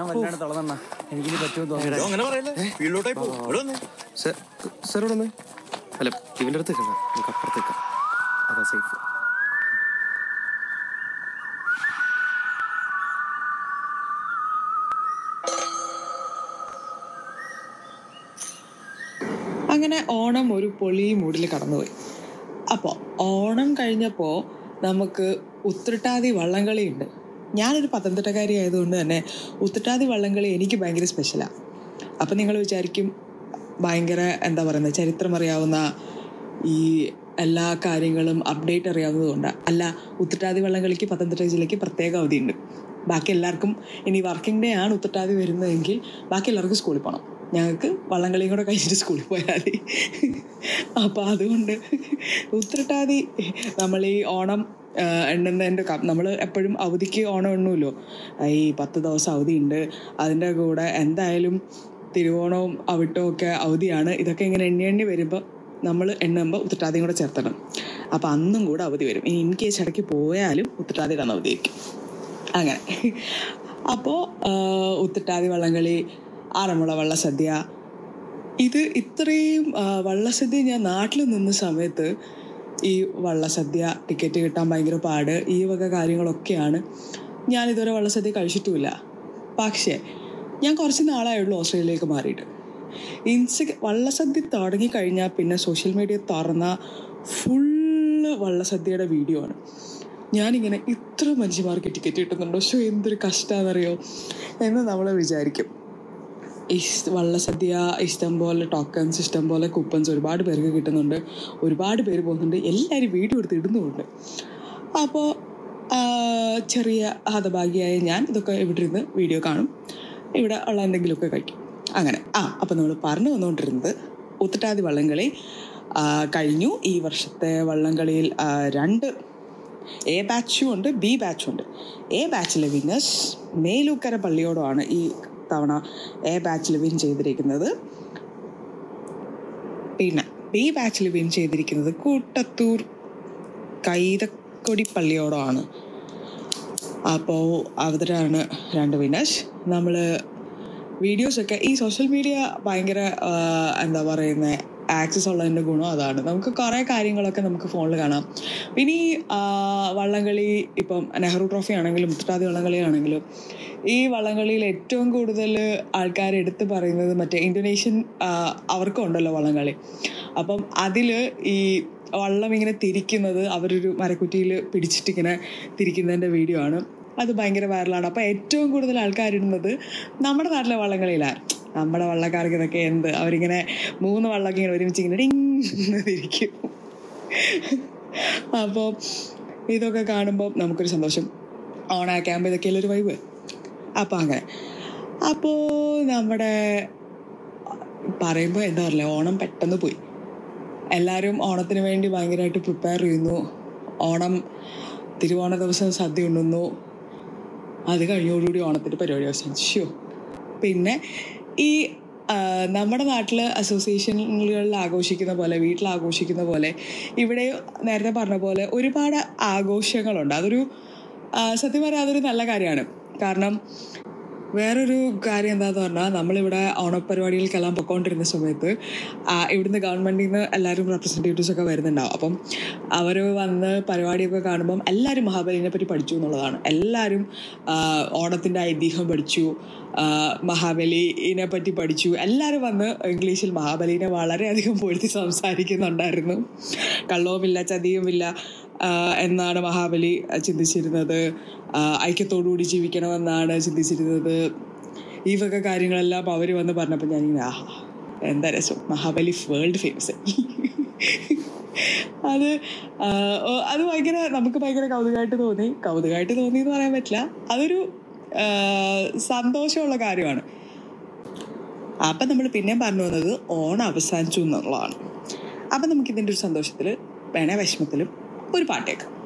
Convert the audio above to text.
ഞാൻ വല്ലാണ്ട് തളർന്ന എനിക്കിനി പറ്റുമെന്ന് തോന്നുന്നു അങ്ങനെ പറയല്ലേ ഫീൽഡിലോട്ടായി പോകും ഇവിടെ വന്നേ സാർ സാറോട് ഒന്ന് അല്ല ഇവൻ്റെ അടുത്ത് നിൽക്കണം നമുക്ക് അപ്പുറത്തേക്കാം അതാ സേഫ് അങ്ങനെ ഓണം ഒരു പൊളി മൂഡിൽ കടന്നുപോയി അപ്പോൾ ഓണം കഴിഞ്ഞപ്പോൾ നമുക്ക് ഉത്രട്ടാതി വള്ളംകളി ഉണ്ട് ഞാനൊരു പത്തനംതിട്ടക്കാരി ആയതുകൊണ്ട് തന്നെ ഉത്രട്ടാതി വള്ളംകളി എനിക്ക് ഭയങ്കര സ്പെഷ്യലാണ് അപ്പം നിങ്ങൾ വിചാരിക്കും ഭയങ്കര എന്താ പറയുന്നത് ചരിത്രം അറിയാവുന്ന ഈ എല്ലാ കാര്യങ്ങളും അപ്ഡേറ്റ് അറിയാവുന്നതുകൊണ്ട് അല്ല ഉത്രട്ടാതി വള്ളംകളിക്ക് പത്തനംതിട്ട ജില്ലയ്ക്ക് പ്രത്യേക അവധിയുണ്ട് ബാക്കി എല്ലാവർക്കും ഇനി വർക്കിംഗ് ഡേ ആണ് ഉത്രട്ടാതി വരുന്നതെങ്കിൽ ബാക്കി എല്ലാവർക്കും സ്കൂളിൽ പോകണം ഞങ്ങൾക്ക് വള്ളംകളിയും കൂടെ കഴിഞ്ഞിട്ട് സ്കൂളിൽ പോയാൽ മതി അപ്പോൾ അതുകൊണ്ട് ഉത്രട്ടാതി നമ്മൾ ഈ ഓണം എണ്ണുന്നതിൻ്റെ നമ്മൾ എപ്പോഴും അവധിക്ക് ഓണം എണ്ണുമല്ലോ ഈ പത്ത് ദിവസം അവധിയുണ്ട് അതിൻ്റെ കൂടെ എന്തായാലും തിരുവോണവും അവിട്ടവും ഒക്കെ അവധിയാണ് ഇതൊക്കെ ഇങ്ങനെ എണ്ണി എണ്ണി വരുമ്പോൾ നമ്മൾ എണ്ണുമ്പോൾ ഉത്രട്ടാതിയും കൂടെ ചേർത്തണം അപ്പോൾ അന്നും കൂടെ അവധി വരും ഇനി ഇൻ കേസ് ഇടയ്ക്ക് പോയാലും ഉത്രട്ടാതിയുടെ അന്ന് അവധിയായിരിക്കും അങ്ങനെ അപ്പോൾ ഉത്രട്ടാതി വള്ളംകളി ആറന്മുള വള്ളസദ്യ ഇത് ഇത്രയും ആ, വള്ളസദ്യ ഞാൻ നാട്ടിൽ നിന്ന സമയത്ത് ഈ വള്ളസദ്യ ടിക്കറ്റ് കിട്ടാൻ ഭയങ്കര പാട് ഈ വക കാര്യങ്ങളൊക്കെയാണ് ഞാൻ ഇതുവരെ വള്ളസദ്യ കഴിച്ചിട്ടുമില്ല പക്ഷേ ഞാൻ കുറച്ച് നാളായുള്ളൂ ഓസ്ട്രേലിയയിലേക്ക് മാറിയിട്ട് ഇൻസ്റ്റ വള്ളസദ്യ തുടങ്ങിക്കഴിഞ്ഞാൽ പിന്നെ സോഷ്യൽ മീഡിയ തുറന്ന ഫുള്ള് വള്ളസദ്യയുടെ വീഡിയോ ആണ് ഞാനിങ്ങനെ ഇത്ര മനുഷ്യന്മാർക്ക് ടിക്കറ്റ് കിട്ടുന്നുണ്ടോ ഷോ എന്തൊരു കഷ്ടമാണെന്നറിയോ എന്ന് നമ്മൾ വിചാരിക്കും ഇഷ് വള്ളസദ്യ ഇഷ്ടം പോലെ ടോക്കൺസ് ഇഷ്ടം പോലെ കൂപ്പൺസ് ഒരുപാട് പേർക്ക് കിട്ടുന്നുണ്ട് ഒരുപാട് പേര് പോകുന്നുണ്ട് എല്ലാവരും വീഡിയോ എടുത്ത് ഇടുന്നുമുണ്ട് അപ്പോൾ ചെറിയ ഹതഭാഗിയായ ഞാൻ ഇതൊക്കെ ഇവിടെ ഇരുന്ന് വീഡിയോ കാണും ഇവിടെ ഉള്ള എന്തെങ്കിലുമൊക്കെ കഴിക്കും അങ്ങനെ ആ അപ്പം നമ്മൾ പറഞ്ഞു വന്നുകൊണ്ടിരുന്നത് ഉത്തട്ടാതി വള്ളംകളി ആ, കഴിഞ്ഞു ഈ വർഷത്തെ വള്ളംകളിയിൽ ആ, രണ്ട് എ ബാച്ചും ഉണ്ട് ബി ബാച്ചും ഉണ്ട് എ ബാച്ചിലെ വിന്നേഴ്സ് മേലൂക്കര പള്ളിയോടമാണ് ഈ തവണ എ ബാച്ചിൽ വിൻ ചെയ്തിരിക്കുന്നത് പിന്നെ ബി ബാച്ചിൽ വിൻ ചെയ്തിരിക്കുന്നത് കൂട്ടത്തൂർ കൈതക്കൊടി പള്ളിയോടമാണ് അപ്പോൾ അവരാണ് രണ്ട് വിന്നേഴ്സ് നമ്മൾ വീഡിയോസൊക്കെ ഈ സോഷ്യൽ മീഡിയ ഭയങ്കര ആ, എന്താ പറയുന്നത് ആക്സസ് ഉള്ളതിൻ്റെ ഗുണം അതാണ് നമുക്ക് കുറേ കാര്യങ്ങളൊക്കെ നമുക്ക് ഫോണിൽ കാണാം പിന്നെ ഈ ആ, വള്ളംകളി ഇപ്പം നെഹ്റു ട്രോഫി ആണെങ്കിലും മുത്തട്ടാതി വള്ളംകളി ആണെങ്കിലും ഈ വള്ളംകളിയിൽ ഏറ്റവും കൂടുതൽ ആൾക്കാർ എടുത്ത് പറയുന്നത് മറ്റേ ഇന്തോനേഷ്യൻ ആ, അവർക്കും ഉണ്ടല്ലോ വള്ളംകളി അപ്പം അതിൽ ഈ വള്ളം ഇങ്ങനെ തിരിക്കുന്നത് അവരൊരു മരക്കുറ്റിയിൽ പിടിച്ചിട്ടിങ്ങനെ തിരിക്കുന്നതിൻ്റെ വീഡിയോ ആണ് അത് ഭയങ്കര വൈറലാണ് അപ്പോൾ ഏറ്റവും കൂടുതൽ ആൾക്കാരിടുന്നത് നമ്മുടെ നാട്ടിലെ വള്ളംകളിയിലാണ് നമ്മുടെ വള്ളക്കാർക്ക് ഇതൊക്കെ എന്ത് അവരിങ്ങനെ മൂന്ന് വള്ളമൊക്കെ ഇങ്ങനെ ഒരുമിച്ച് ഇങ്ങനെ ഡിങ് തിരിക്കും അപ്പോൾ ഇതൊക്കെ കാണുമ്പോൾ നമുക്കൊരു സന്തോഷം ഓണാക്കുമ്പോൾ ഇതൊക്കെയല്ലേ ഒരു വൈബ് അപ്പോൾ അങ്ങനെ അപ്പോൾ നമ്മുടെ പറയുമ്പോൾ എന്താ പറയുക ഓണം പെട്ടെന്ന് പോയി എല്ലാവരും ഓണത്തിന് വേണ്ടി ഭയങ്കരമായിട്ട് പ്രിപ്പയർ ചെയ്യുന്നു ഓണം തിരുവോണ ദിവസം സദ്യ ഉണ്ണുന്നു അത് കഴിഞ്ഞോടുകൂടി ഓണത്തിൻ്റെ പരിപാടി അവസാനിച്ചു പിന്നെ ഈ ആ, നമ്മുടെ നാട്ടിൽ അസോസിയേഷനുകളിൽ ആഘോഷിക്കുന്ന പോലെ വീട്ടിൽ ആഘോഷിക്കുന്ന പോലെ ഇവിടെ നേരത്തെ പറഞ്ഞ പോലെ ഒരുപാട് ആഘോഷങ്ങളുണ്ട് അതൊരു ആ, സത്യം പറഞ്ഞാൽ അതൊരു നല്ല കാര്യമാണ് കാരണം വേറൊരു കാര്യം എന്താന്ന് പറഞ്ഞാൽ നമ്മളിവിടെ ഓണപരിപാടികൾക്കെല്ലാം പൊക്കോണ്ടിരുന്ന സമയത്ത് ആ, ഇവിടുന്ന് ഗവൺമെൻറ്റിൽ നിന്ന് എല്ലാവരും റെപ്രസെൻറ്റേറ്റീവ്സ് ഒക്കെ വരുന്നുണ്ടാവും അപ്പം അവർ വന്ന് പരിപാടിയൊക്കെ കാണുമ്പം എല്ലാവരും മഹാബലിനെ പറ്റി പഠിച്ചു എന്നുള്ളതാണ് എല്ലാവരും ആ, ഓണത്തിൻ്റെ ഐതിഹ്യം പഠിച്ചു ആ, മഹാബലിനെ പറ്റി പഠിച്ചു എല്ലാവരും വന്ന് ഇംഗ്ലീഷിൽ മഹാബലിനെ വളരെയധികം പൊഴുത്തി സംസാരിക്കുന്നുണ്ടായിരുന്നു കള്ളവുമില്ല ചതിയുമില്ല ആ, എന്നാണ് മഹാബലി ചിന്തിച്ചിരുന്നത് ആ, ഐക്യത്തോടുകൂടി ജീവിക്കണമെന്നാണ് ചിന്തിച്ചിരുന്നത് ഈ വക കാര്യങ്ങളെല്ലാം അവർ വന്ന് പറഞ്ഞപ്പോൾ ഞാനിങ്ങനെ ആഹാ എന്താ രസം മഹാബലി വേൾഡ് ഫേമസ് അത് ആ, ഓ, അത് ഭയങ്കര നമുക്ക് ഭയങ്കര കൗതുകമായിട്ട് തോന്നി കൗതുകമായിട്ട് തോന്നി എന്ന് പറയാൻ പറ്റില്ല അതൊരു ആ, സന്തോഷമുള്ള കാര്യമാണ് അപ്പം നമ്മൾ പിന്നെയും പറഞ്ഞു വന്നത് ഓണം അവസാനിച്ചു എന്നുള്ളതാണ് അപ്പം നമുക്കിതിൻ്റെ ഒരു സന്തോഷത്തിൽ വേണേ വിഷമത്തിലും ഒരു പാട്ടേക്കാം